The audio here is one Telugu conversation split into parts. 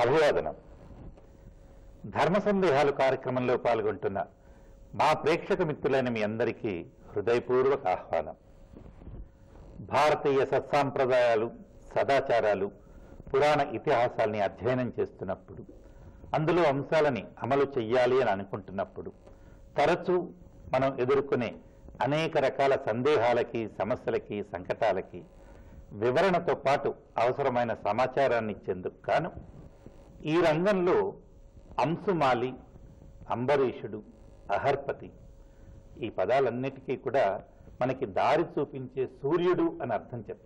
అభివాదనం ధర్మ సందేహాలు కార్యక్రమంలో పాల్గొంటున్న మా ప్రేక్షక మిత్రులైన మీ అందరికీ హృదయపూర్వక ఆహ్వానం భారతీయ సత్సాంప్రదాయాలు సదాచారాలు పురాణ ఇతిహాసాల్ని అధ్యయనం చేస్తున్నప్పుడు అందులో అంశాలని అమలు చెయ్యాలి అని అనుకుంటున్నప్పుడు తరచూ మనం ఎదుర్కొనే అనేక రకాల సందేహాలకి సమస్యలకి సంకటాలకి వివరణతో పాటు అవసరమైన సమాచారాన్ని ఇచ్చేందుకు కాను ఈ రంగంలో అంశుమాలి అంబరీషుడు అహర్పతి ఈ పదాలన్నిటికీ కూడా మనకి దారి చూపించే సూర్యుడు అని అర్థం చెప్తారు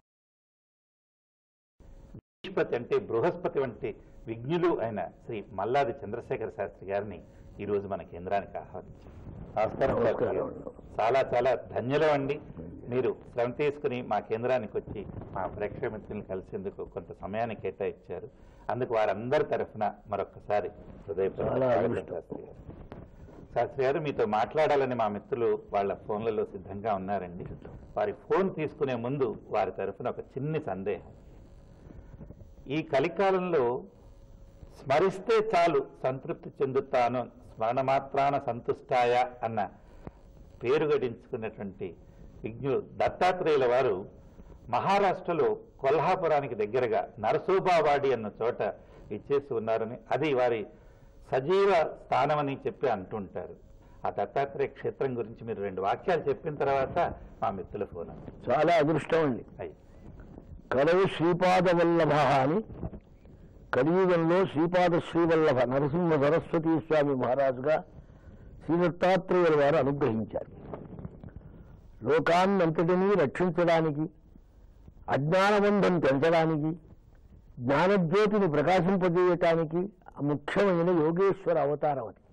బృహస్పతి అంటే బృహస్పతి వంటి విజ్ఞులు అయిన శ్రీ మల్లాది చంద్రశేఖర శాస్త్రి గారిని ఈ రోజు మన కేంద్రానికి ఆహ్వానించారు నమస్కారం శాస్త్రి గారు. చాలా చాలా ధన్యులం అండి మీరు శ్రమ తీసుకుని మా కేంద్రానికి వచ్చి మా ప్రేక్షక మిత్రులను కలిసేందుకు కొంత సమయాన్ని కేటాయించారు అందుకు వారందరి తరఫున మరొకసారి హృదయపూర్వక చాలా స్వాగతం అదృష్టం. శాస్త్రి గారు శాస్త్రి గారు మీతో మాట్లాడాలని మా మిత్రులు వాళ్ళ ఫోన్లలో సిద్ధంగా ఉన్నారండి వారి ఫోన్ తీసుకునే ముందు వారి తరఫున ఒక చిన్ని సందేహం ఈ కలికాలంలో స్మరిస్తే చాలు సంతృప్తి చెందుతాను స్మరణ మాత్రాన సంతుష్టాయ అన్న పేరు గడించుకున్నటువంటి విజ్ఞులు దత్తాత్రేయుల వారు మహారాష్ట్రలో కొల్హాపురానికి దగ్గరగా నరసోబావాడి అన్న చోట ఇచ్చేసి ఉన్నారని అది వారి సజీవ స్థానమని చెప్పి అంటుంటారు ఆ దత్తాత్రేయ క్షేత్రం గురించి మీరు రెండు వాక్యాలు చెప్పిన తర్వాత మా మిత్రుల ఫోన్ అండి చాలా అదృష్టం అండి అయ్యి కలవు శ్రీపాద వల్లభ అని కలియుగంలో శ్రీపాద శ్రీవల్లభ నరసింహ సరస్వతీ స్వామి మహారాజుగా శ్రీ దత్తాత్రేయుల వారు అనుగ్రహించారు లోకాన్నంతటినీ రక్షించడానికి అజ్ఞానబంధం పెంచడానికి జ్ఞానజ్యోతిని ప్రకాశింపజేయటానికి ముఖ్యమైన యోగేశ్వర అవతారం అది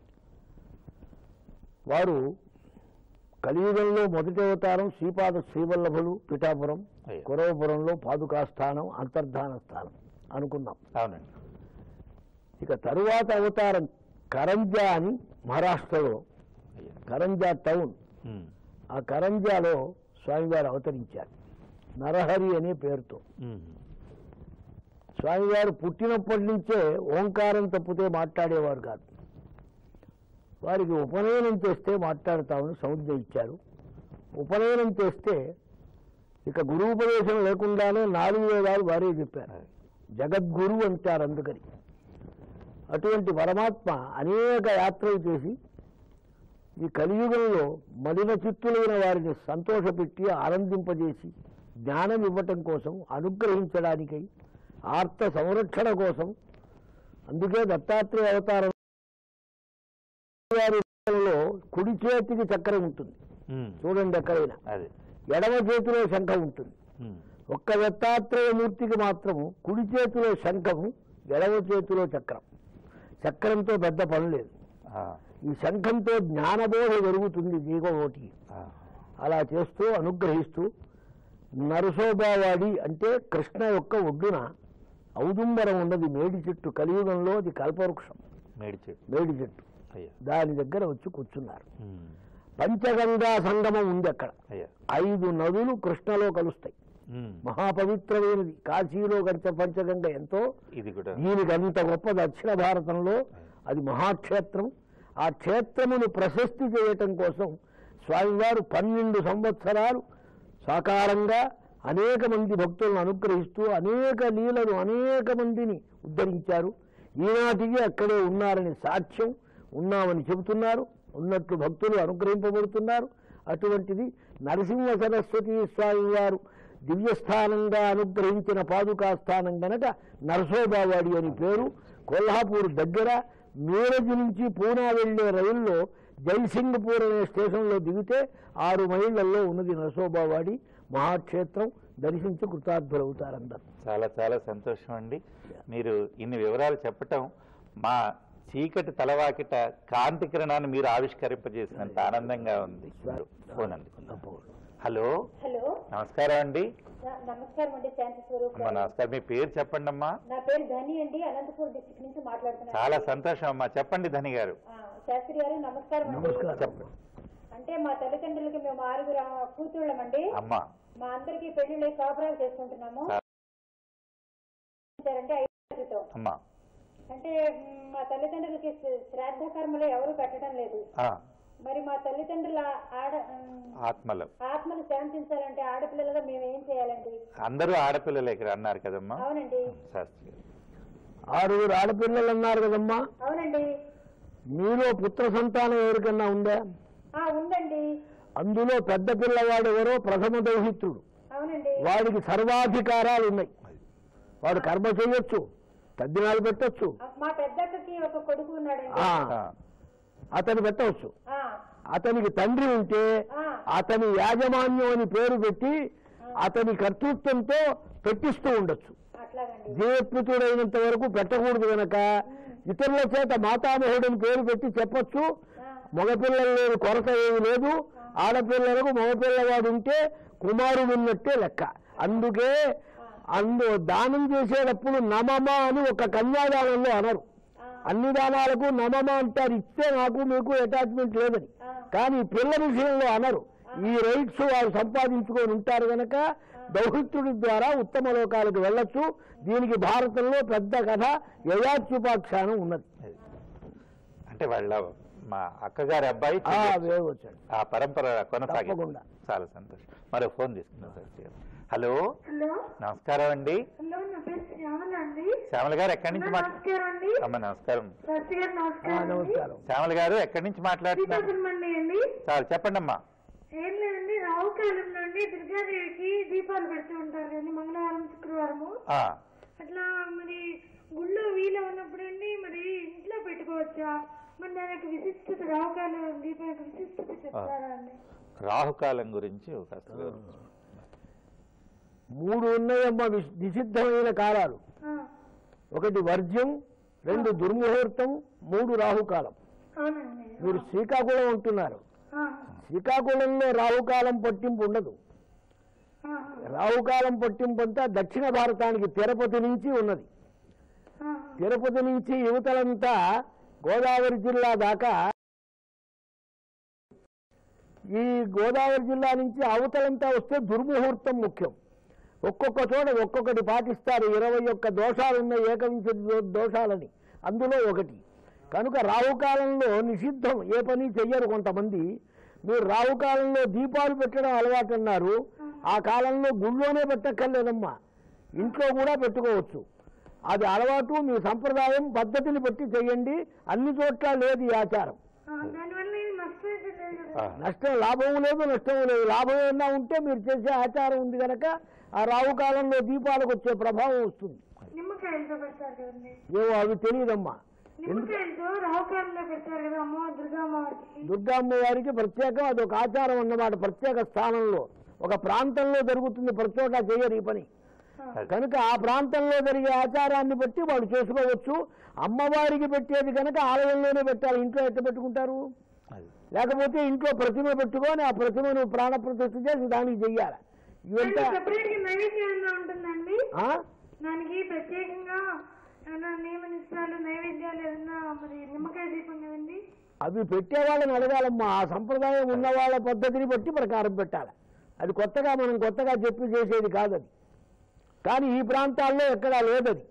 వారు కలియుగంలో మొదటి అవతారం శ్రీపాద శ్రీవల్లభులు పిఠాపురం అయ్యో. కురవపురంలో పాదుకాస్థానం అంతర్ధాన స్థానం అనుకున్నాం అవునండి ఇక తరువాత అవతారం కరంజా అని మహారాష్ట్రలో అయ్యో కరంజా టౌన్ ఉమ్. ఆ కరంజాలో స్వామివారు అవతరించారు నరహరి అనే పేరుతో ఉమ్. స్వామివారు పుట్టినప్పటి నుంచే ఓంకారం తప్పితే మాట్లాడేవారు కాదు వారికి ఉపనయనం చేస్తే మాట్లాడతామని సముద్రం ఇచ్చారు ఉపనయనం చేస్తే ఇక గురువుపదేశం లేకుండానే నాలుగు వేదాలు వారే చెప్పారు జగద్గురు అంటారు అందుకని అటువంటి పరమాత్మ అనేక యాత్రలు చేసి ఈ కలియుగంలో మలిన చిత్తులైన వారిని సంతోషపెట్టి ఆనందింపజేసి జ్ఞానం ఇవ్వటం కోసం అనుగ్రహించడానికై ఆర్త సంరక్షణ కోసం అందుకే దత్తాత్రేయ అవతారం వారి లో కుడి చేతికి చక్రం ఉంటుంది ఉమ్. చూడండి ఎక్కడైనా అదే ఎడమ చేతిలో శంఖం ఉంటుంది ఉమ్. ఒక్క దత్తాత్రేయ మూర్తికి మాత్రము కుడి చేతిలో శంఖము ఎడమ చేతిలో చక్రం చక్రంతో పెద్ద పని లేదు ఆ. ఈ శంఖంతో జ్ఞానబోధ జరుగుతుంది జీవ ఓటికి ఆ. అలా చేస్తూ అనుగ్రహిస్తూ నరసోబావాడి అంటే కృష్ణ యొక్క ఒడ్డున ఔదుంబరం ఉన్నది మేడి చెట్టు కలియుగంలో అది కల్పవృక్షం మేడి చెట్టు మేడి చెట్టు అయ్యా దాని దగ్గర వచ్చి కూర్చున్నారు ఉమ్. పంచగంగా సంగమం ఉంది అక్కడ అయ్యా ఐదు నదులు కృష్ణలో కలుస్తాయి ఉమ్. మహాపవిత్రమైనది కాశీలో గంట పంచగంగ ఎంతో ఇది కూడా దీనికి అంత గొప్ప దక్షిణ భారతంలో అది మహాక్షేత్రం ఆ క్షేత్రమును ప్రశస్తి చేయటం కోసం స్వామివారు పన్నెండు సంవత్సరాలు సాకారంగా అనేక మంది భక్తులను అనుగ్రహిస్తూ అనేక లీలను అనేక మందిని ఉద్ధరించారు ఈనాటికి అక్కడే ఉన్నారని సాక్ష్యం ఉన్నామని చెబుతున్నారు ఉన్నట్లు భక్తులు అనుగ్రహింపబడుతున్నారు అటువంటిది నరసింహ సరస్వతి స్వామి వారు దివ్యస్థానంగా అనుగ్రహించిన పాదుకా స్థానం గనక నరసోబావాడి అని పేరు కొల్హాపూర్ దగ్గర మీరజ్ నుంచి పూనా వెళ్లే రైల్లో జైసింగ్పూర్ అనే స్టేషన్లో దిగితే ఆరు మైళ్లలో ఉన్నది నరసోబావాడి మహాక్షేత్రం దర్శించి కృతార్థులవుతారందరూ చాలా చాలా సంతోషం అండి మీరు ఇన్ని వివరాలు చెప్పటం మా చీకటి తలవాకిట కాంతి కిరణాన్ని మీరు ఆవిష్కరింపజేసినంత ఆనందంగా ఉంది ఫోన్ అందుకుందాం హలో హలో నమస్కారం అండి న- నమస్కారం అండి శాంతి స్వరూప్ అమ్మా నమస్కారం మీ పేరు చెప్పండి అమ్మా నా పేరు ధని అండి అనంతపూర్ డిస్ట్రిక్ట్ నుంచి మాట్లాడుతున్నాను చాలా సంతోషం అమ్మా చెప్పండి ధని గారు ఆ, శాస్త్రి గారు నమస్కారం అండి నమస్కారం చెప్పండి అంటే మా తల్లిదండ్రులకి మేము ఆరుగురు కూతుళ్ళమండి అమ్మా మా అందరికి పెళ్లిళ్ళు కాపురాలు చేసుకుంటున్నాము ఆ. అంటే ఐదు క్రితం అమ్మా అంటే మ్, మా తల్లిదండ్రులకి శ్ర- శ్రాద్ధ కర్మలు ఎవరు పెట్టడం లేదు ఆ, మరి మా తల్లిదండ్రుల ఆడ మ్, ఆత్మలు ఆత్మలు శాంతించాలంటే ఆడపిల్లలుగా మేము ఏం చేయాలండి అందరూ ఆడపిల్లలే ఇక్కడ అన్నారు కదమ్మా అవునండి శాస్త్రి గారు ఆరుగురు ఆడపిల్లలు అన్నారు కదమ్మా అవునండి మీలో పుత్ర సంతానం ఎవరికన్నా ఉందా ఆ ఉందండి అందులో పెద్ద పిల్లవాడు ఎవరో ప్రథమ దౌహిత్రుడు అవునండి వాడికి సర్వాధికారాలు ఉన్నాయి వాడు కర్మ చేయొచ్చు తద్దినాలు పెట్టొచ్చు మా పెద్దక్కకి ఒక కొడుకు ఉన్నాడండి ఆ, ఆ, అతను పెట్టవచ్చు ఆ, అతనికి తండ్రి ఉంటే ఆ. అతని యాజమాన్యం అని పేరు పెట్టి అతని కర్తృత్వంతో పెట్టిస్తూ ఉండొచ్చు అట్లాగండి జీవత్మితుడైనంత వరకు పెట్టకూడదు గనక ఇతరుల చేత మాతామహుడని పేరు పెట్టి చెప్పొచ్చు ఆ, మగపిల్లలు లేని కొరత ఏమి లేదు ఆడపిల్లలకు మగపిల్లవాడు ఉంటే కుమారుడు ఉన్నట్టే లెక్క అందుకే అందు దానం చేసేటప్పుడు నమమ అని ఒక కన్యాదానంలో అనరు ఆ, అన్ని దానాలకు నమమ అంటారు ఇస్తే నాకు మీకు అటాచ్మెంట్ లేదని ఆ. కానీ పిల్ల విషయంలో అనరు ఈ రైట్స్ వారు సంపాదించుకొని ఉంటారు గనక దౌహిత్రుడి ద్వారా ఉత్తమ లోకాలకు వెళ్ళొచ్చు దీనికి భారతంలో పెద్ద కథ యయాత్యుపాఖ్యానం ఉన్నది అది. అంటే వాళ్ళ మా అక్కగారి అబ్బాయి ఆ చెయ్యొచ్చు. వేయవచ్చాడు ఆ పరంపర కొనసాగి తప్పకుండా. చాలా సంతోషం మరో ఫోన్ తీసుకున్నాం శాస్త్రి గారు హలో హలో నమస్కారం అండి హలో నా పేరు శ్యామల అండి శ్యామల గారు ఎక్కడి నుంచి మాట్లా నమస్కారం అండి అమ్మ నమస్కారం శాస్త్రి గారు ఆ, నమస్కారం అండి నమస్కారం శ్యామల గారు ఎక్కడి నుంచి మాట్లాడుతున్నారు సీతాఫలమండి అండి చాలు చెప్పండి అమ్మా ఏం లేదండి రావుకాలం నుండి దుర్గాదేవికి దీపాలు పెడుతూ ఉంటారు కదండి మంగళవారం శుక్రవారము ఆ, అట్లా మరి గుళ్ళో వీలు ఉన్నప్పుడు అండి మరి ఇంట్లో పెట్టుకోవచ్చా మరి దాని యొక్క విశిష్టత రావుకాలం దీపం యొక్క విశిష్టత చెప్తారా అండి రాహుకాలం గురించి కాస్త వివరించండి. మూడు ఉన్నాయమ్మ విశ్- నిషిద్ధమైన కాలాలు ఆ, ఒకటి వర్జ్యం రెండు దుర్ముహూర్తం మూడు రాహుకాలం అవునండి మీరు శ్రీకాకుళం అంటున్నారు ఆ, శ్రీకాకుళంలో రాహుకాలం పట్టింపు ఉండదు ఆ, రాహుకాలం పట్టింపు అంతా దక్షిణ భారతానికి తిరుపతి నుంచి ఉన్నది ఆ, తిరుపతి నుంచి యువతలంతా గోదావరి జిల్లా దాకా ఈ గోదావరి జిల్లా నుంచి అవతలంతా వస్తే దుర్ముహూర్తం ముఖ్యం ఒక్కొక్క చోట ఒక్కొక్కటి పాటిస్తారు ఇరవై ఒక్క దోషాలున్న ఏకవింశ దో- దోషాలని అందులో ఒకటి కనుక రాహుకాలంలో నిషిద్ధం ఏ పని చెయ్యరు కొంతమంది మీరు రాహుకాలంలో దీపాలు పెట్టడం అలవాటు అన్నారు ఆ కాలంలో గుళ్ళోనే పెట్టక్కర్లేదమ్మా ఇంట్లో కూడా పెట్టుకోవచ్చు అది అలవాటు మీ సంప్రదాయం పద్ధతిని బట్టి చేయండి అన్ని చోట్ల లేదు ఈ ఆచారం ఆ, దానివల్ల ఏం నష్టం అయితే లేదు కదా ఆ, నష్టం లాభం లేదు నష్టం లేదు లాభం ఏమన్నా ఉంటే మీరు చేసే ఆచారం ఉంది కనుక ఆ రావు కాలంలో దీపాలకు వచ్చే ప్రభావం వస్తుంది నిమ్మకాయలతో పెడతారు కదండి ఏమో అవి తెలియదమ్మా నిమ్మకాయలతో రావుకాలంలో పెడతారు కదా అమ్మవారు దుర్గా అమ్మవారికి దుర్గామ్మ వారికి ప్రత్యేకం అది ఒక ఆచారం అన్నమాట ప్రత్యేక స్థానంలో ఒక ప్రాంతంలో జరుగుతుంది ప్రతి చోట చేయరు ఈ పని ఆ, కనుక ఆ ప్రాంతంలో జరిగే ఆచారాన్ని బట్టి వాళ్ళు చేసుకోవచ్చు అమ్మవారికి పెట్టేది కనుక ఆలయంలోనే పెట్టాలి ఇంట్లో ఎట్ట పెట్టుకుంటారు అది. లేకపోతే ఇంట్లో ప్రతిమ పెట్టుకొని ఆ ప్రతిమను ప్రాణ ప్రతిష్ఠ చేసి దానికి చెయ్యాలి ఇవంతా సెపరేట్ గా నైవేద్యంగా ఉంటుందండి ఆ? దానికి ప్రత్యేకంగా ఏమైనా నియమ నిష్టాలు నైవేద్యాలు ఏదన్నా మరి నిమ్మకాయ దీపం కదండి అవి పెట్టే వాళ్ళని అడగాలమ్మా ఆ సంప్రదాయం ఉన్న వాళ్ళ పద్ధతిని బట్టి ప్రకారం పెట్టాలి అది కొత్తగా మనం కొత్తగా చెప్పి చేసేది కాదు అది కానీ ఈ ప్రాంతాల్లో ఎక్కడా లేదది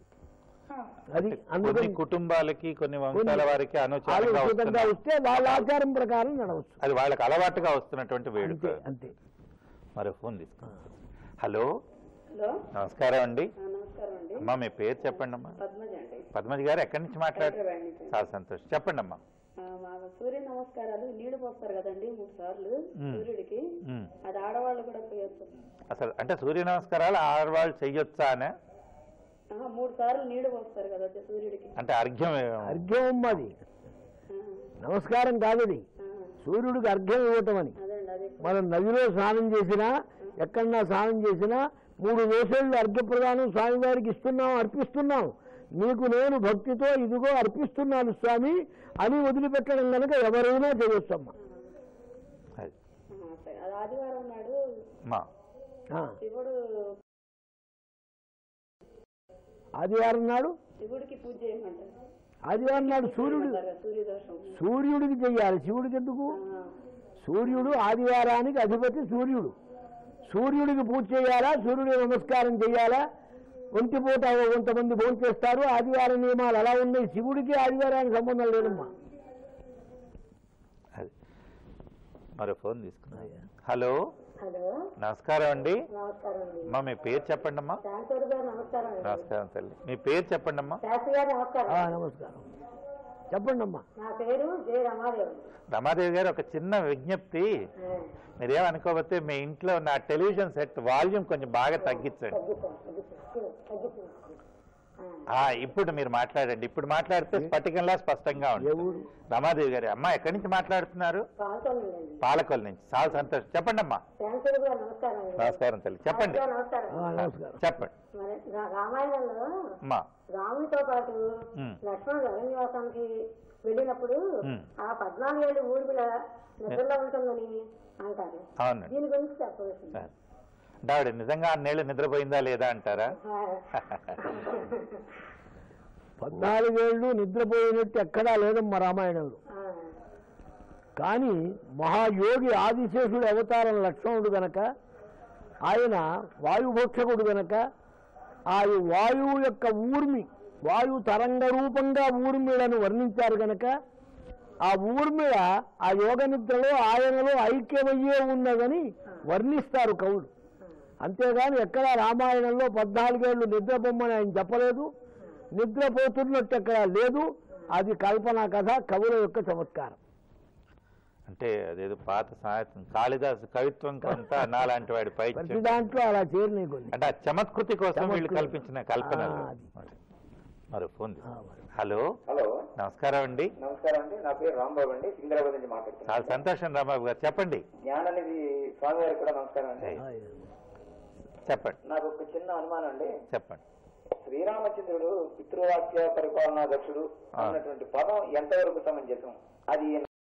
ఆ, అది కొన్ని అందుకని కుటుంబాలకి కొన్ని వంశాల కొన్ని వారికి వాళ్ళు అనుచారంగా ఉచితంగా వస్తున్న వస్తే వాళ్ళ ఆచారం ప్రకారం నడవచ్చు అది వాళ్ళకి అలవాటుగా వస్తున్నటువంటి వేడుక అంతే అంతే మరో ఫోన్ తీసుకున్నాం హలో హలో నమస్కారం అండి ఆ, నమస్కారం అండి అమ్మా మీ పేరు చెప్పండి అమ్మా పద్మజ అండి పద్మజ గారు ఎక్కడి నుంచి మాట్లాడు హైదరాబాద్ నుంచి చాలా సంతోషం చెప్పండి అమ్మా ఆ, మా సూర్య నమస్కారాలు నీళ్లు పోస్తారు కదండి మూడు సార్లు మ్. సూర్యుడికి ఉమ్. అది ఆడవాళ్ళు కూడా చేయొచ్చు అసలు అంటే సూర్య నమస్కారాలు ఆడవాళ్ళు చెయ్యొచ్చా అనే ఆహా, మూడు సార్లు నీళ్లు పోస్తారు కదా అది సూర్యుడికి అంటే అర్ఘ్యం అర్ఘ్యం అది ఆ, నమస్కారం కాదది ఆ, సూర్యుడికి అర్ఘ్యం ఇవ్వటం అని అదండి అదే మనం నదిలో స్నానం చేసినా ఎక్కడన్నా స్నానం చేసినా మూడు వేసేళ్ళు అర్ఘ్యప్రదానం స్వామివారికి ఇస్తున్నాం అర్పిస్తున్నాం నీకు నేను భక్తితో ఇదిగో అర్పిస్తున్నాను స్వామి అని వదిలిపెట్టడం కనుక ఎవరైనా చేయొచ్చమ్మా అది. ఆ, సరే. అది ఆదివారం నాడు మా ఆ, శివుడు ఆదివారం నాడు శివుడికి పూజ చేయమంటారు ఆదివారం నాడు సూర్యుడు చేయమంటారు కదా, సూర్యదోషం సూర్యుడికి చెయ్యాలి శివుడికి ఎందుకు ఆ, సూర్యుడు ఆదివారానికి అధిపతి సూర్యుడు సూర్యుడికి పూజ చేయాలా సూర్యుడికి నమస్కారం చేయాలా ఒంటిపూట కొంతమంది భోజనం చేస్తారు ఆదివార నియమాలు అలా ఉన్నాయి శివుడికి ఆదివారానికి సంబంధం లేదమ్మా అది మరో ఫోన్ తీసుకున్నా హలో హలో నమస్కారం అండి నమస్కారం అండి అమ్మా మీ పేరు చెప్పండి అమ్మా శాంతూరు గారు నమస్కారం అండి నమస్కారం తల్లి మీ పేరు చెప్పండి అమ్మా శాస్త్రి గారు నమస్కారం ఆ, నమస్కారం చెప్పండి అమ్మా నా పేరు జయ రమాదేవి రమాదేవి గారు ఒక చిన్న విజ్ఞప్తి ఆ, మీరేమనుకోకపోతే మీ ఇంట్లో నా టెలివిజన్ సెట్ వాల్యూమ్ కొంచెం బాగా తగ్గించండి తగ్గిస్తాను తగ్గిస్తాను తగ్గిస్తాను ఆ, ఇప్పుడు మీరు మాట్లాడండి ఇప్పుడు మాట్లాడితే స్ఫటికంలా స్పష్టంగా ఏ ఉంటుంది ఊరు రమాదేవి గారి అమ్మ ఎక్కడి నుంచి మాట్లాడుతున్నారు పాల్గొనండి పాలకొల్ నుంచి చాలా సంతోషం చెప్పండి అమ్మా శాంతూరు గారు నమస్కారం అండి నమస్కారం తల్లి చెప్పండి శాస్త్రి గారు నమస్కారం ఆ, నమస్కారం చెప్పండి మరి రా- రామాయణంలో అమ్మా రాముడితో పాటు ఉమ్. లక్ష్మణుడు అరణ్యవాసానికి వెళ్ళినప్పుడు ఉమ్. ఆ పద్నాలుగు ఏళ్ళు ఊర్మిళ నిద్రలో ఉంటుందని అంటారు అవునండి దీని గురించి చెప్పవలసింది అంటే ఆవిడ నిజంగా అన్నేళ్ళు నిద్రపోయిందా లేదా అంటారా పద్నాలుగేళ్ళు నిద్రపోయినట్టు ఎక్కడా లేదమ్మా రామాయణంలో ఆ, కానీ మహాయోగి ఆదిశేషుడి అవతారం లక్ష్మణుడు గనక ఆయన వాయుభక్షకుడు గనక ఆ వాయువు యొక్క ఊర్మి వాయు తరంగ రూపంగా ఊర్మిళను వర్ణించారు గనక ఆ ఊర్మిళ ఆ యోగ నిద్రలో ఆయనలో ఐక్యమయ్యే ఉన్నదని వర్ణిస్తారు కవులు అంతేగాని ఎక్కడా రామాయణంలో పద్నాలుగేళ్లు నిద్రపోమ్మని ఆయన చెప్పలేదు నిద్రపోతున్నట్టు ఎక్కడా లేదు అది కల్పన కథ కవుల యొక్క చమత్కారం అంటే అదేదో పాత సాహిత్యం కాళిదాసు కవిత్వం కొంత నాలాంటి వాడి పై ప్రతి దాంట్లో అలా చేరినాయి కొన్ని అంటే ఆ చమత్కృతి కోసం వీళ్ళు చమత్కృతి. కల్పించిన కల్పన ఆ, అది. మరో ఫోన్ ఆ, మరి. హలో హలో నమస్కారం అండి నమస్కారం అండి నా పేరు రాంబాబు అండి సికింద్రాబాద్ నుంచి చాలా మాట్లాడుతున్నాను సంతోషం రాంబాబు గారు చెప్పండి జ్ఞాననిధి స్వామి గారికి కూడా నమస్కారం అండి ఆ, చెప్పండి నాకు ఒక చిన్న అనుమానం అండి చెప్పండి శ్రీరామచంద్రుడు పితృవాక్య పరిపాలనా దక్షుడు ఆ. అన్నటువంటి పదం ఎంతవరకు సమంజసం అది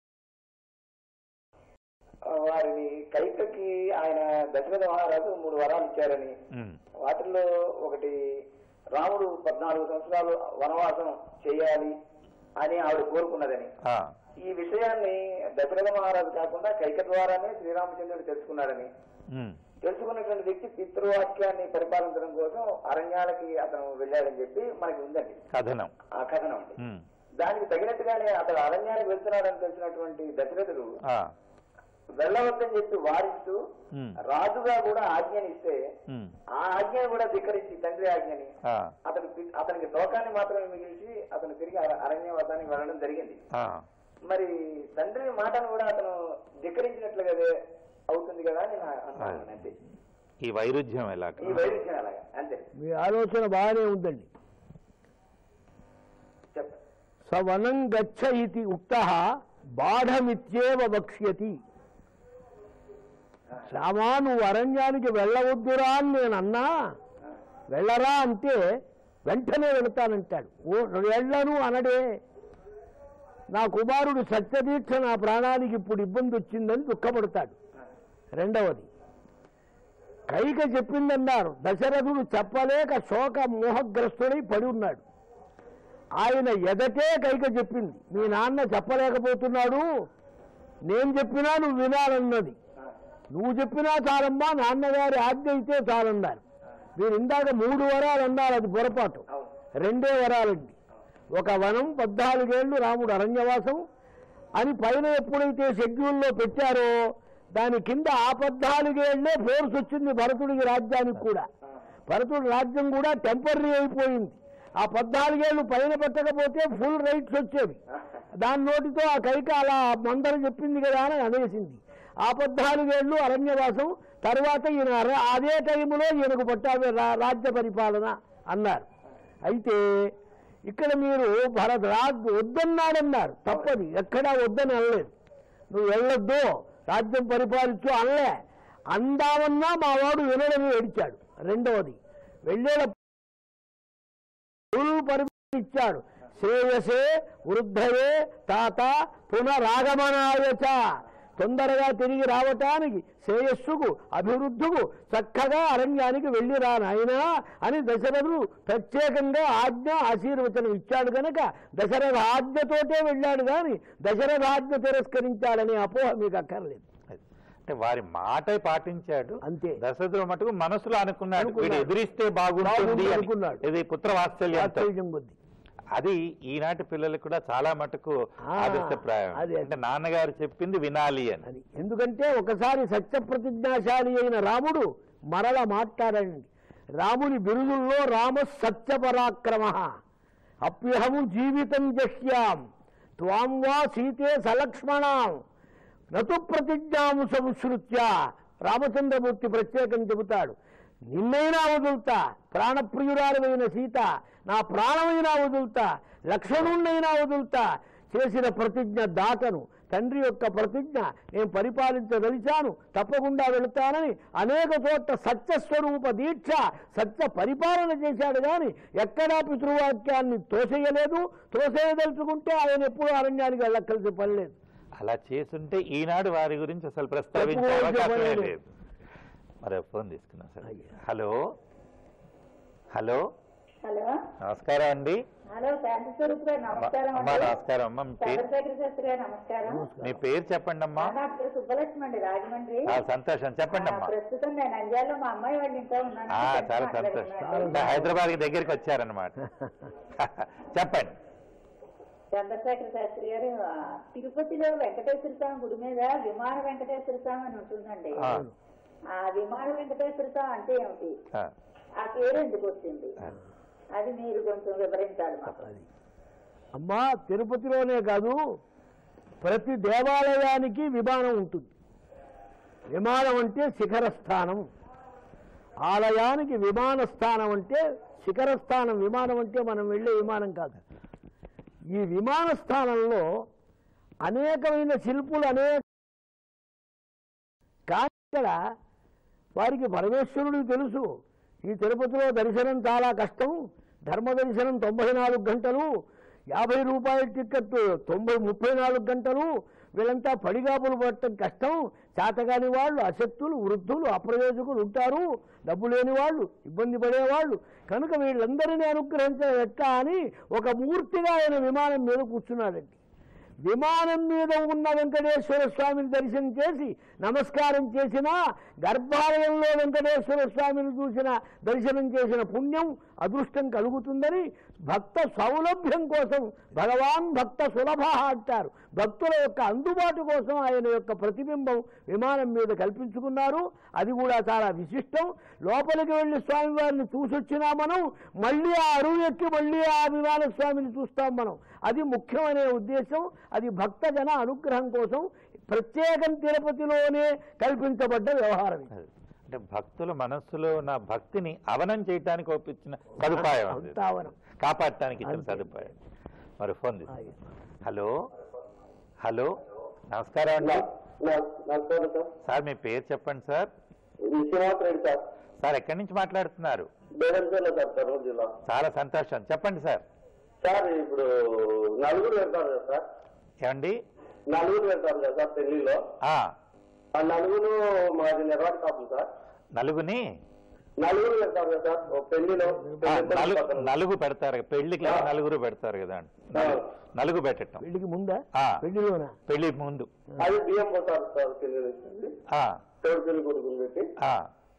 ఆ, వారిని కైకకి ఆయన దశరథ మహారాజు మూడు వరాలు ఇచ్చారని ఉమ్, వాటిల్లో ఒకటి రాముడు పద్నాలుగు సంవత్సరాలు వనవాసం చేయాలి అని ఆవిడ కోరుకున్నదని ఆ, ఈ విషయాన్ని దశరథ మహారాజు కాకుండా కైక ద్వారానే శ్రీరామచంద్రుడు తెలుసుకున్నాడని ఉమ్, తెలుసుకున్నటువంటి వ్యక్తి పితృవాక్యాన్ని పరిపాలించడం కోసం అరణ్యాలకి అతను వెళ్ళాడని చెప్పి మనకి ఉందండి కథనం ఆ కథనం అండి ఉమ్, దానికి తగినట్టుగానే అతడు అరణ్యానికి వెళ్తున్నాడని తెలిసినటువంటి దశరథుడు ఆ, వెళ్ళవద్దని చెప్పి వారిస్తూ ఉమ్, రాజుగా కూడా ఆజ్ఞని ఇస్తే ఉమ్, ఆ ఆజ్ఞని కూడా ధిక్కరించి తండ్రి ఆజ్ఞని ఆ, అతను పి- అతనికి లోకాన్ని మాత్రమే మిగిల్చి అతను తిరిగి అర- అరణ్యవాసానికి వెళ్ళడం జరిగింది ఆ. మరి తండ్రి మాటను కూడా అతను ధిక్కరించినట్లుగా వే- అవుతుంది కదా అని నా అనుమానం అంతే ఈ వైరుధ్యం ఎలా ఈ వైరుధ్యం అలాగా అంతే మీ ఆలోచన బాగానే ఉందండి చెప్ప సవనం గచ్చ ఇది ఉక్త బాఢమిత్యేవ వక్ష్యతి శ్యామా నువ్వు అరణ్యానికి వెళ్ళవద్దురా అని నేను అన్నా వెళ్ళరా అంటే వెంటనే వెళతానంటాడు ఓ వెళ్ళను అనడే నా కుమారుడు సత్యదీక్ష నా ప్రాణానికి ఇప్పుడు ఇబ్బంది వచ్చిందని దుఃఖపడతాడు రెండవది కైక చెప్పిందన్నారు దశరథుడు చెప్పలేక శోక మోహగ్రస్తుడై పడి ఉన్నాడు ఆయన ఎదటే కైక చెప్పింది మీ నాన్న చెప్పలేకపోతున్నాడు నేను చెప్పినా నువ్వు వినాలన్నది నువ్వు చెప్పినా చాలమ్మా నాన్నగారి ఆజ్ఞ అయితే చాలన్నారు మీరు ఇందాక మూడు వరాలు అన్నారు అది పొరపాటు అవును రెండే వరాలండి ఒక వనం పద్నాలుగేళ్లు రాముడు అరణ్యవాసం అని పైన ఎప్పుడైతే షెడ్యూల్లో పెట్టారో దాని కింద ఆ పద్నాలుగేళ్లే ఫోర్స్ వచ్చింది భరతుడికి రాజ్యానికి కూడా భరతుడి రాజ్యం కూడా టెంపరీ అయిపోయింది ఆ పద్నాలుగేళ్లు పైన పెట్టకపోతే ఫుల్ రైట్స్ వచ్చేవి దాని నోటితో ఆ కైక అలా మందర చెప్పింది కదా అని అనేసింది ఆ పద్నాలుగేళ్లు అరణ్యవాసం తర్వాత ఈయన అర- అదే టైంలో ఈయనకు పట్టాభి రా- రాజ్య పరిపాలన అన్నారు అయితే ఇక్కడ మీరు భరత్ రాజ్ వద్దన్నాడన్నారు తప్పది ఎక్కడా వద్దని అనలేదు నువ్వు వెళ్ళొద్దు రాజ్యం పరిపాలించు అనలే అందామన్నా మా వాడు వినడమే ఏడిచాడు రెండవది వెళ్ళేట గురువు పరిపాలన ఇచ్చాడు శ్రేయసే వృద్ధయే తాత పునరాగమనాయచ తొందరగా తిరిగి రావటానికి శ్రేయస్సుకు అభివృద్ధికు చక్కగా అరణ్యానికి వెళ్ళి రా నాయనా అని దశరథుడు ప్రత్యేకంగా ఆజ్ఞ ఆశీర్వచనం ఇచ్చాడు గనక దశరథ ఆజ్ఞతోటే వెళ్ళాడు కానీ దశరథ ఆజ్ఞ తిరస్కరించాడనే అపోహ మీకు అక్కర్లేదు అది. అంటే వారి మాట పాటించాడు అంతే. దశరథుడు మటుకు మనసులో అనుకున్నాడు అనుకున్నాడు. వీడు ఎదిరిస్తే బాగుంటుంది బాగుంటుంది అని. అనుకున్నాడు. ఇది పుత్ర వాత్సల్యంతో వాత్సల్యం కొద్ది అది ఈనాటి పిల్లలకు కూడా చాలా మటుకు ఆ, ఆదర్శప్రాయం అది, అది. అంటే నాన్నగారు చెప్పింది వినాలి అని అని ఎందుకంటే ఒకసారి సత్యప్రతిజ్ఞాశాలి అయిన రాముడు మరల మాట్లాడండి రాముని బిరుదుల్లో రామ సత్యపరాక్రమ అప్యహము జీవితం జష్యాం త్వాం వా సీతే సలక్ష్మణాం నతు ప్రతిజ్ఞాము సంస్కృత్య రామచంద్రమూర్తి ప్రత్యేకం చెబుతాడు నిన్నైనా వదులుతా ప్రాణప్రియురాలమైన సీత నా ప్రాణమైనా వదులుతా లక్ష్మణుణ్ణైనా వదులుతా చేసిన ప్రతిజ్ఞ దాటను తండ్రి యొక్క ప్రతిజ్ఞ నేను పరిపాలించదలిచాను తప్పకుండా వెళుతానని అనేక చోట్ల సత్యస్వరూప దీక్ష సత్య పరిపాలన చేశాడు కానీ ఎక్కడా పితృవాక్యాన్ని తోసేయలేదు తోసేయదలుచుకుంటే ఆయన ఎప్పుడూ అరణ్యానికి వెళ్ళక్కలిసి పని లేదు అలా చేసుంటే ఈనాడు వారి గురించి అసలు ప్రస్తావించే చెప్పుకోవాల్సిన అవకాశమే పనే లేదు. లేదు మరి ఫోన్ తీసుకున్నాం సార్ అయ్యా. హలో హలో హలో నమస్కారం అండి హలో శాంతి స్వరూప్ గారు నమస్కారం అమ్మా అండి నమస్కారం అమ్మా మీ పేరు చంద్రశేఖర శాస్త్రి గారు నమస్కారం మీ పేరు చెప్పండి అమ్మా నా పేరు సుబ్బలక్ష్మి అండి రాజమండ్రి ఆ, సంతోషం చెప్పండి ఆ, అమ్మా ప్రస్తుతం నేను నంద్యాలలో మా అమ్మాయి వాళ్ళ ఇంట్లో ఉన్నాను ఆ, చెప్పి చాలా మాట్లాడుతున్నాను. సంతోషం హైదరాబాద్ కి దగ్గరికి వచ్చారనమాట చెప్పండి చంద్రశేఖర శాస్త్రి గారు ఆ, తిరుపతిలో వెంకటేశ్వర స్వామి గుడి మీద విమాన వెంకటేశ్వర స్వామి అని ఉంటుందండి ఆ. ఆ విమాన వెంకటేశ్వర స్వామి అంటే ఏమిటి ఆ, ఆ పేరు ఎందుకు వచ్చింది ఆ. అది మీరు కొంచెం వివరించాలి మాకు అది అమ్మా తిరుపతిలోనే కాదు ప్రతి దేవాలయానికి విమానం ఉంటుంది విమానం అంటే శిఖర స్థానం ఆలయానికి విమాన స్థానం అంటే శిఖర స్థానం విమానం అంటే మనం వెళ్ళే విమానం కాదు ఈ విమాన స్థానంలో అనేకమైన శిల్పులు అనేక కానీ ఇక్కడ వారికి పరమేశ్వరుడికి తెలుసు ఈ తిరుపతిలో దర్శనం చాలా కష్టం ధర్మ దర్శనం తొంభై నాలుగు గంటలు యాభై రూపాయల టికెట్ తొంభై ముప్పై నాలుగు గంటలు వీళ్ళంతా పడిగాపులు పడటం కష్టం చేతగాని వాళ్ళు అశక్తులు వృద్ధులు అప్రయోజకులు ఉంటారు డబ్బు లేని వాళ్ళు ఇబ్బంది పడేవాళ్ళు కనుక వీళ్ళందరినీ అనుగ్రహించడం ఎట్లా అని ఒక మూర్తిగా ఆయన విమానం మీద కూర్చున్నాడండి విమానం మీద ఉన్న వెంకటేశ్వర స్వామిని దర్శనం చేసి నమస్కారం చేసిన గర్భాలయంలో వెంకటేశ్వర స్వామిని చూసిన దర్శనం చేసిన పుణ్యం అదృష్టం కలుగుతుందని భక్త సౌలభ్యం కోసం భగవాన్ భక్త సులభ అంటారు భక్తుల యొక్క అందుబాటు కోసం ఆయన యొక్క ప్రతిబింబం విమానం మీద కల్పించుకున్నారు అది కూడా చాలా విశిష్టం లోపలికి వెళ్ళి స్వామివారిని చూసొచ్చినా మనం మళ్ళీ ఆ అరువు ఎక్కి మళ్ళీ ఆ విమాన స్వామిని చూస్తాం మనం అది ముఖ్యమనే ఉద్దేశం అది భక్తజన అనుగ్రహం కోసం ప్రత్యేకం తిరుపతిలోనే కల్పించబడ్డ వ్యవహారం ఇది. అది. అంటే భక్తుల మనస్సులో ఉన్న భక్తిని అవనం చేయడానికి ఒప్పించిన సదుపాయం అది. అంతా అవనం. కాపాడటానికి ఇచ్చిన అంతే. సదుపాయం మరి ఫోన్ తీసుకో. అలాగే. హలో హలో నమస్కారం అండి నమస్కారం సార్ సార్ మీ పేరు చెప్పండి sir Vishwanath Reddy sir sir ఎక్కడి నుంచి మాట్లాడుతున్నారు బేదంపల్లి సార్ కర్నూలు జిల్లా చాలా సంతోషం చెప్పండి సార్ సార్ ఇప్పుడు నలుగురు వెళ్తారు కదా సార్ ఏమండి నలుగురు వెళ్తారు కదా సార్ పెళ్లిలో ఆ, ఆ నలుగురు మాది నిర్వాహక కాపు సార్ నలుగుని నలుగురు వెళ్తారు కదా సార్ ఓ పెళ్లిలో ఆ, నలుగు నలుగు పెడతారు పెళ్లికి నలుగురు పెడతారు కదా నలుగు- నలుగు పెట్టటం పెళ్లికి ముందా ఆ. పెళ్లిలోనా పెళ్లి ముందు అది బియ్యం పోతారు సార్ పెళ్లి నుంచి ఆ, తోడు పెళ్లి కొడుకుని పెట్టి ఆ.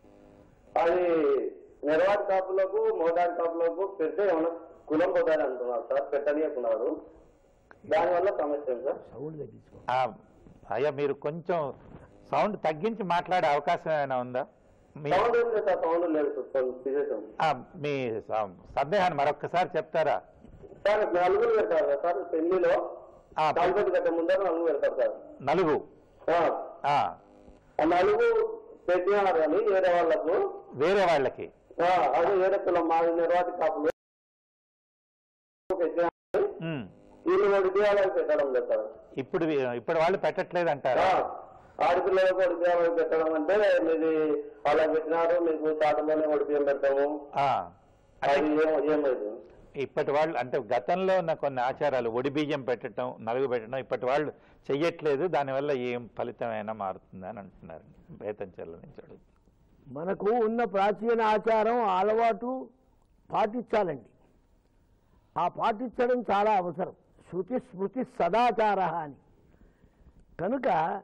అది నిర్వాహక కాపులకు మోటార్ కాపులకు పెడితే ఏమైనా కులం పోతారు అంటున్నారు సార్ పెట్టనీయకున్నారు దానివల్ల సమస్య ఏంటి సార్ సౌండ్ తగ్గించుకో ఆ, అయ్యా మీరు కొంచెం సౌండ్ తగ్గించి మాట్లాడే అవకాశం ఏమైనా ఉందా మీ సౌండ్ ఏం లేదు సార్ సౌండ్ లేదు సార్ తీసేసాం ఆ, మీ స- సందేహాన్ని మరొక్కసారి చెప్తారా సార్ నలుగురు పెడతారు కదా సార్ పెళ్లిలో ఆ, కాన్సెప్ట్ గట్ట ముందర నలుగురు పెడతారు సార్ నలుగు ఆ, ఆ, ఆ నలుగు పెట్టినారు అని వేరే వాళ్ళకు వేరే వాళ్ళకి ఆ, అదే వేరే కులం మాది నిర్వాహక కాపులు పెట్టినారు ఉమ్. వీళ్ళు వాడి దేవాలయాలు పెట్టడం లేదు సార్ ఇప్పుడు ఇప్పుడు వాళ్ళు పెట్టట్లేదు ఆ, అంటారా ఆడపిల్లలకు వాడి దేవాలయం పెట్టడం అంటే మీది అలా పెట్టినారు మీకు చాటలోనే వడి బియ్యం పెడతాము ఆ, అంటే అది ఏం- ఏమైంది ఇప్పటి వాళ్ళు అంటే గతంలో ఉన్న కొన్ని ఆచారాలు ఒడి బియ్యం పెట్టడం నలుగు పెట్టడం ఇప్పటి వాళ్ళు చెయ్యట్లేదు దానివల్ల ఏం ఫలితమైనా మారుతుందని అంటున్నారు బేతంచెర్ల నుంచి అడుగుతున్నారు. మనకు ఉన్న ప్రాచీన ఆచారం అలవాటు పాటించాలండి ఆ పాటించడం చాలా అవసరం శృతి స్మృతి సదాచార అని కనుక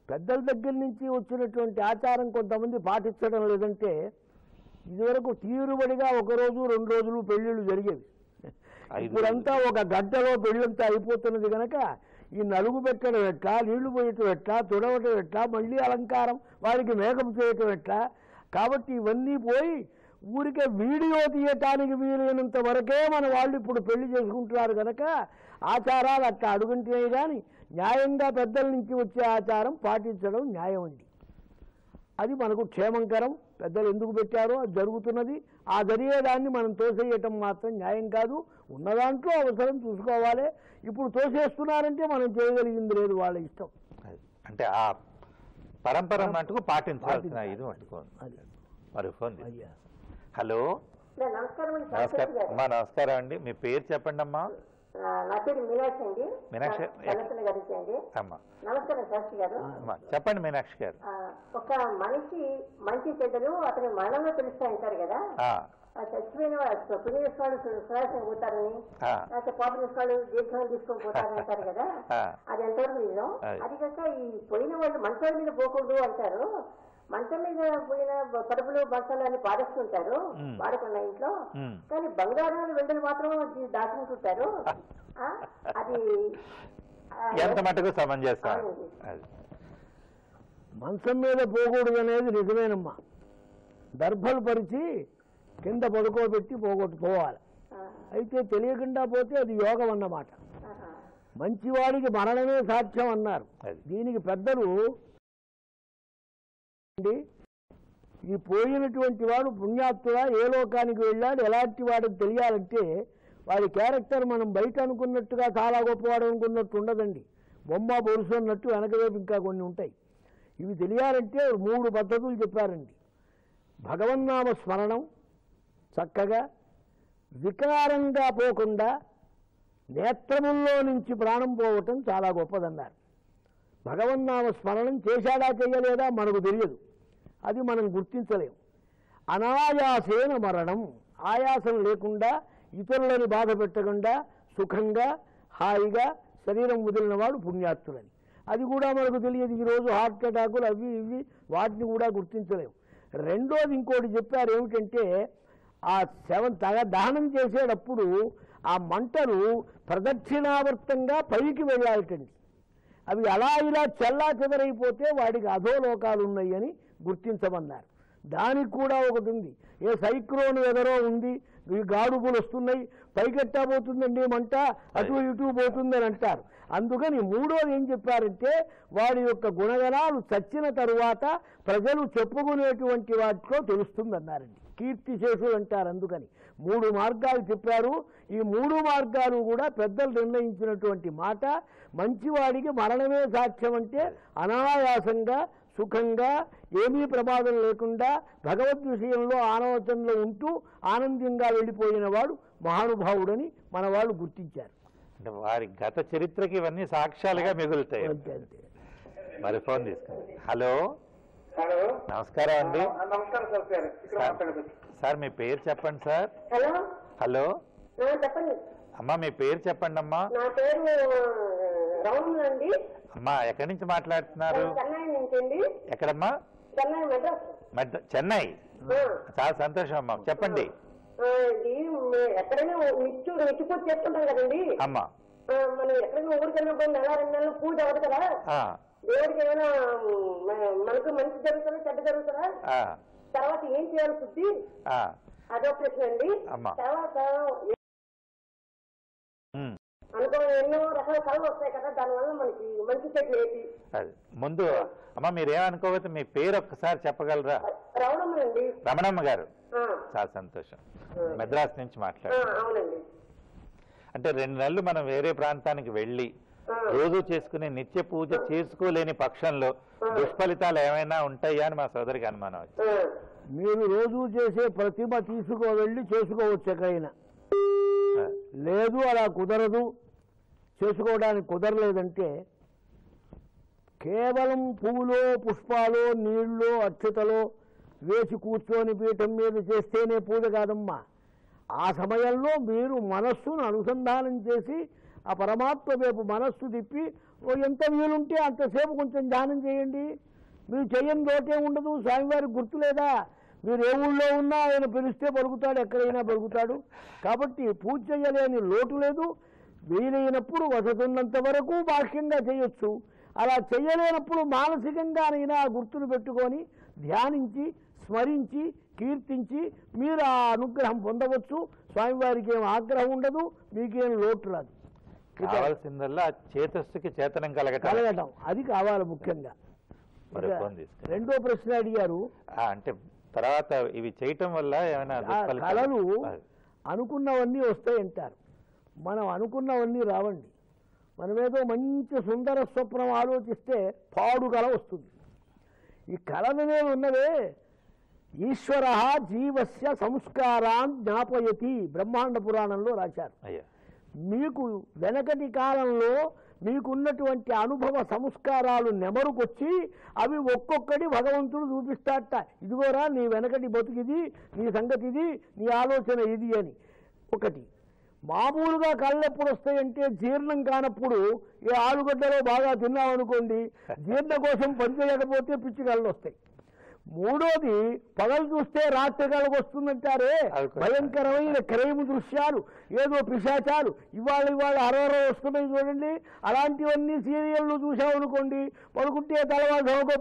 పెద్దల దగ్గర నుంచి వచ్చినటువంటి ఆచారం కొంతమంది పాటించడం లేదంటే ఇదివరకు తీరుబడిగా ఒక రోజు రెండు రోజులు పెళ్ళిళ్ళు జరిగేవి ఐదు ఇప్పుడంతా ఒక గంటలో పెళ్ళంతా అయిపోతున్నది కనుక ఈ నలుగు పెట్టడం ఎట్లా నీళ్లు పోయటం ఎట్లా తుడవటం ఎట్లా మళ్ళీ అలంకారం వారికి మేకప్ చేయటం ఎట్లా కాబట్టి ఇవన్నీ పోయి ఊరికే వీడియో తీయటానికి వీలైనంత వరకే మన వాళ్ళు ఇప్పుడు పెళ్లి చేసుకుంటున్నారు కనుక ఆచారాలు అట్లా అడుగుంటున్నాయి కానీ న్యాయంగా పెద్దల నుంచి వచ్చే ఆచారం పాటించడం న్యాయం అండి అది మనకు క్షేమంకరం పెద్దలు ఎందుకు పెట్టారో అది జరుగుతున్నది ఆ జరిగేదాన్ని మనం తోసేయటం మాత్రం న్యాయం కాదు ఉన్న దాంట్లో అవసరం చూసుకోవాలి ఇప్పుడు తోసేస్తున్నారంటే మనం చేయగలిగింది లేదు వాళ్ళ ఇష్టం అది. అంటే ఆ పరంపర మటుకు పాటించాల్సిన ఇది మటుకు అది మరి ఫోన్ చేసి. అయ్యా హలో నమస్కారం అండి నమస్కారం అమ్మా నమస్కారం అండి మీ పేరు చెప్పండి అమ్మా ఆ, నా పేరు మీనాక్షి అండి మీనాక్షి. కలసల గారి అండి అమ్మా నమస్కారం శాస్త్రి గారు అమ్మా చెప్పండి మీనాక్షి గారు ఆ, ఒక మనిషి మంచి చెడ్డలు అతని మరణంలో తెలుస్తాయి అంటారు కదా ఆ, ఆ చచ్చిపోయిన వాడు పుణ్య చేసిన సువాసన పోతారని ఆ. లేకపోతే పాప చేసిన వాళ్ళు దీర్ఘం తీసుకొని పోతారని అంటారు కదా ఆ. అది ఎంతవరకు నిజం అది. అది కాక ఈ పోయిన వాళ్ళు మంచాల మీద పోకూడదు అంటారు మంచం మీద పోయిన పరుపులు మంచాలు అని పారేస్తుంటారు మ్. వాడకుండా ఇంట్లో మ్. కానీ బంగారాలు వెంటనే మాత్రం అది దాచుకుంటుంటారు ఆ? అది ఆ, ఎంత మటుకు సమంజసం అవునండి. అది మంచం మీద పోకూడదు అనేది నిజమేనమ్మా దర్భలు పరిచి కింద పడుకోబెట్టి పోగొట్టు పోవాలి ఆ, అయితే తెలియకుండా పోతే అది యోగం అన్నమాట ఆహా. మంచివాడికి మరణమే సాధ్యం అన్నారు అది. దీనికి పెద్దలు అండి, ఈ పోయినటువంటి వాడు పుణ్యాత్తుడా ఏ లోకానికి వెళ్ళాడు ఎలాంటి వాడికి తెలియాలంటే వాడి క్యారెక్టర్ మనం బయట అనుకున్నట్టుగా చాలా గొప్పవాడు అనుకున్నట్టు ఉండదండి బొమ్మ బొరుసు అన్నట్టు వెనకవైపు ఇంకా కొన్ని ఉంటాయి ఇవి తెలియాలంటే మూడు పద్ధతులు చెప్పారండి భగవన్నామ స్మరణం చక్కగా వికారంగా పోకుండా నేత్రముల్లో నుంచి ప్రాణం పోవటం చాలా గొప్పదన్నారు భగవన్నామ స్మరణం చేశాడా చేయలేదా మనకు తెలియదు అది మనం గుర్తించలేం అనాయాసేన మరణం ఆయాసం లేకుండా ఇతరులని బాధ పెట్టకుండా సుఖంగా హాయిగా శరీరం వదిలిన వాడు పుణ్యాత్తులని అది కూడా మనకు తెలియదు ఈరోజు హార్ట్ అటాకులు అవి ఇవి వాటిని కూడా గుర్తించలేం రెండోది ఇంకోటి చెప్పారు ఏమిటంటే ఆ శవం తగ దహనం చేసేటప్పుడు ఆ మంటలు ప్రదక్షిణావర్తంగా పైకి వెళ్ళాలటండి అవి అలా ఇలా చెల్లా చెదరైపోతే వాడికి అధోలోకాలు ఉన్నాయని గుర్తించమన్నారు దానికి కూడా ఒకటి ఉంది ఏ సైక్లోన్ ఎదరో ఉంది ఈ గాడుపులు వస్తున్నాయి పైకెట్టా పోతుందండి మంట అటు ఇటు పోతుందని అంటారు అందుకని మూడోది ఏం చెప్పారంటే వాడి యొక్క గుణగణాలు చచ్చిన తరువాత ప్రజలు చెప్పుకునేటువంటి వాటిలో తెలుస్తుందన్నారండి కీర్తిశేషులు అంటారు అందుకని మూడు మార్గాలు చెప్పారు ఈ మూడు మార్గాలు కూడా పెద్దలు నిర్ణయించినటువంటి మాట మంచివాడికి మరణమే సాక్ష్యం అంటే అనాయాసంగా సుఖంగా ఏమీ ప్రమాదం లేకుండా భగవద్ విషయంలో ఆలోచనలో ఉంటూ ఆనందంగా వెళ్ళిపోయిన వాడు మహానుభావుడని మన వాళ్ళు గుర్తించారు అంటే వారి గత చరిత్రకి ఇవన్నీ సాక్ష్యాలుగా మిగులుతాయి అంతే అంతే మరి ఫోన్ తీసుకోండి హలో హలో నమస్కారం అండి నమస్కారం సార్ సార్ ఇక్కడ మాట్లాడదు సార్ మీ పేరు చెప్పండి సార్ హలో హలో ఆ, చెప్పండి అమ్మా మీ పేరు చెప్పండి అమ్మా నా పేరు రౌండ్ అండి అమ్మా ఎక్కడి నుంచి మాట్లాడుతున్నారు చెన్నై నుంచి అండి ఎక్కడమ్మా చెన్నై మెడ్రాస్ మద్ర చెన్నై ఆ. చాలా సంతోషం అమ్మా చెప్పండి ఆ, ఇది మే- ఎక్కడైనా నిత్యు నిత్య పూజ చేసుకుంటాం కదండి అమ్మా ఆ, మనం ఎక్కడైనా ఊరికి వెళ్ళినప్పుడు నెల రెండు నెలలు పూజ అవ్వదు కదా ఆ, దేవుడికి ఏమైనా మ- మనకు మంచి జరుగుతుందా చెడ్డ జరుగుతుందా ఆ, తర్వాత ఏం చేయాలి శుద్ధి ఆ, అదో ప్రశ్న అండి అమ్మా. తర్వాత ఉమ్, అనుకో ఎన్నో రకాల కళలు వస్తాయి కదా దానివల్ల మనకి మంచి చెట్లు ఏంటి అది ముందు అమ్మా మీరేమనుకోకపోతే మీ పేరు ఒక్కసారి చెప్పగలరా రవణమ్మనండి రమణమ్మ గారు ఆ, చాలా సంతోషం మెద్రాస్ నుంచి ఆ, మాట్లాడు అవునండి అంటే రెండు నెలలు మనం వేరే ప్రాంతానికి వెళ్ళి ఆ. రోజు చేసుకునే నిత్య పూజ చేసుకోలేని పక్షంలో దుష్ఫలితాలు ఏమైనా ఉంటాయా అని మా సోదరికి అనుమానం వచ్చింది ఆ, మీరు రోజు చేసే ప్రతిమ తీసుకో వెళ్ళి చేసుకోవచ్చు ఎక్కడైనా ఆ, లేదు అలా కుదరదు చేసుకోవడానికి కుదరలేదంటే కేవలం పువ్వులో పుష్పాలో నీళ్ళలో అక్షతలో వేసి కూర్చొని పీఠం మీద చేస్తేనే పూజ కాదమ్మా ఆ సమయంలో మీరు మనస్సును అనుసంధానం చేసి ఆ పరమాత్మ వైపు మనస్సు తిప్పి ఓ ఎంత వీలుంటే అంతసేపు కొంచెం ధ్యానం చేయండి మీరు చేయని లోటే ఉండదు స్వామివారికి గుర్తు లేదా మీరు ఏ ఊళ్ళో ఉన్నా ఆయన పిలిస్తే పలుకుతాడు ఎక్కడైనా పలుకుతాడు కాబట్టి పూజ చేయలేని లోటు లేదు వీలైనప్పుడు వసతున్నంత వరకు బాహ్యంగా చేయొచ్చు అలా చేయలేనప్పుడు మానసికంగానైనా ఆ గుర్తును పెట్టుకొని ధ్యానించి స్మరించి కీర్తించి మీరు ఆ అనుగ్రహం పొందవచ్చు స్వామివారికి ఏం ఆగ్రహం ఉండదు మీకేం లోటు రాదు కావాల్సిందల్లా ఆ చేతస్సుకి చేతనం కలగటం కలగటం అది కావాలి ముఖ్యంగా మరి ఇక ఫోన్ తీసుకో. రెండో ప్రశ్న అడిగారు ఆ, అంటే తర్వాత ఇవి చేయటం వల్ల ఏమైనా ఆ దుష్ఫలితాలు- కళలు అది. అనుకున్నవన్నీ వస్తాయంటారు మనం అనుకున్నవన్నీ రావండి మనమేదో మంచి సుందర స్వప్నం ఆలోచిస్తే పాడు కళ వస్తుంది ఈ కళలనే ఉన్నవే ఈశ్వర జీవస్య సంస్కారాన్ జ్ఞాపయతి బ్రహ్మాండ పురాణంలో రాశారు అయ్యా మీకు వెనకటి కాలంలో మీకున్నటువంటి అనుభవ సంస్కారాలు నెమరుకొచ్చి అవి ఒక్కొక్కటి భగవంతుడు చూపిస్తాడట ఇదిగోరా నీ వెనకటి బతుకిది నీ సంగతి ఇది నీ ఆలోచన ఇది అని ఒకటి మామూలుగా కళ్ళు ఎప్పుడు వస్తాయంటే జీర్ణం కానప్పుడు ఈ ఆలుగడ్డలో బాగా తిన్నామనుకోండి జీర్ణ కోసం పనిచేయకపోతే పిచ్చి కళ్ళు వస్తాయి మూడోది పగలు చూస్తే రాత్రి కళ్ళకు వస్తుందంటారే అది కూడా. భయంకరమైన క్రైమ్ దృశ్యాలు ఏదో పిశాచాలు ఇవాళ ఇవాళ అరవరో వస్తున్నాయి చూడండి అలాంటివన్నీ సీరియల్లు చూసామనుకోండి పడుకుంటే తలవాడు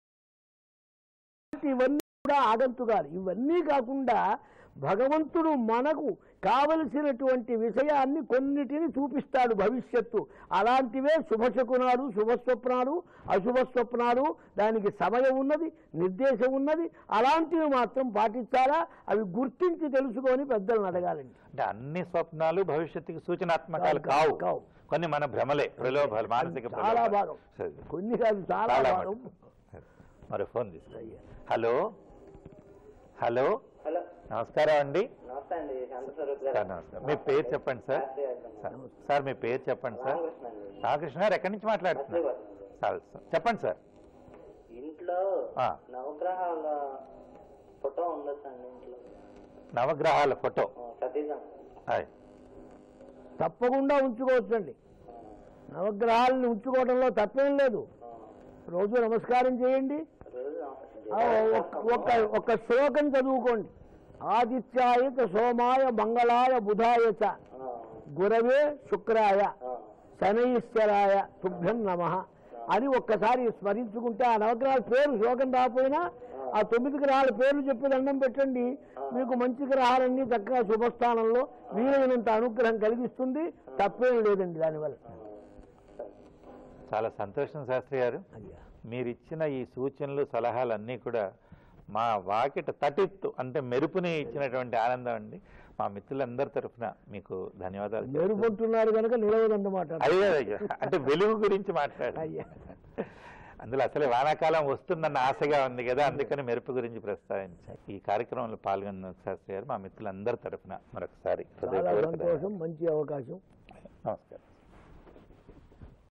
ఇవన్నీ కూడా ఆగంతుగాలు ఇవన్నీ కాకుండా భగవంతుడు మనకు కావలసినటువంటి విషయాన్ని కొన్నిటిని చూపిస్తాడు భవిష్యత్తు అలాంటివే శుభశకునాలు శుభస్వప్నాలు అశుభ స్వప్నాలు దానికి సమయం ఉన్నది నిర్దేశం ఉన్నది అలాంటివి మాత్రం పాటించాలా అవి గుర్తించి తెలుసుకొని పెద్దలను అడగాలండి అంటే అన్ని స్వప్నాలు భవిష్యత్తుకి సూచనాత్మకాలు కావు, కావు కావు. కొన్ని మన భ్రమలే ప్రలోభాలు మానసిక చాలా ప్రలోభాలు. భాగం సరే. కొన్ని కాదు చాలా చాలా భాగం మటుకు. మరి ఫోన్ తీసుకో హలో హలో హలో నమస్కారం అండి నమస్తే అండి శాంతస్వరూప్ సార్ నమస్కారం మీ పేరు చెప్పండి సార్ సార్. సార్ మీ పేరు చెప్పండి సార్ రామకృష్ణ అండి రామకృష్ణ గారు ఎక్కడి నుంచి మాట్లాడుతున్నారు మచిలీపట్నం. Sir sir. చెప్పండి సార్ ఇంట్లో ఆ. నవగ్రహాల ఫోటో ఉండొచ్చండి ఇంట్లో నవగ్రహాల ఫోటో ఆ, సతీశం హాయ్ తప్పకుండా ఉంచుకోవచ్చండి నవగ్రహాలను ఉంచుకోవడంలో తప్పేం లేదు ఆ, రోజు నమస్కారం చేయండి రోజు ఆ, ఒక్క- ఒక్క ఒక్క శ్లోకం చదువుకోండి ఆదిత్యాయ చ సోమాయ మంగళాయ బుధాయ చ ఆ, గురవే శుక్రాయ ఆ, శనైశ్వరాయ తుభ్యం నమ అని ఒక్కసారి స్మరించుకుంటే ఆ నవగ్రహాల పేరు శ్లోకం రాకపోయినా ఆ తొమ్మిది గ్రహాల పేర్లు చెప్పి దండం పెట్టండి మీకు మంచి గ్రహాలన్నీ చక్కగా శుభస్థానంలో వీలైనంత అనుగ్రహం కలిగిస్తుంది తప్పేం లేదండి దానివల్ల చాలా సంతోషం శాస్త్రి గారు అయ్యా మీరు ఇచ్చిన ఈ సూచనలు సలహాలు అన్నీ కూడా మా వాకిట తటిత్తు అంటే మెరుపుని ఇచ్చినటువంటి ఆనందం అండి మా మిత్రులందరి తరఫున మీకు ధన్యవాదాలు మెరుగుంటున్నారు కనుక నిలవదన్నమాట అయ్యో అయ్యో అంటే వెలుగు గురించి మాట్లాడు అయ్యా అందులో అసలే వానాకాలం వస్తుందన్న ఆశగా ఉంది కదా అందుకని మెరుపు గురించి ప్రస్తావించారు ఈ కార్యక్రమంలో పాల్గొన్న శాస్త్రి గారు మా మిత్రులందరి తరఫున మరొకసారి చాలా హృదయపూర్వక సంతోషం మంచి అవకాశం నమస్కారం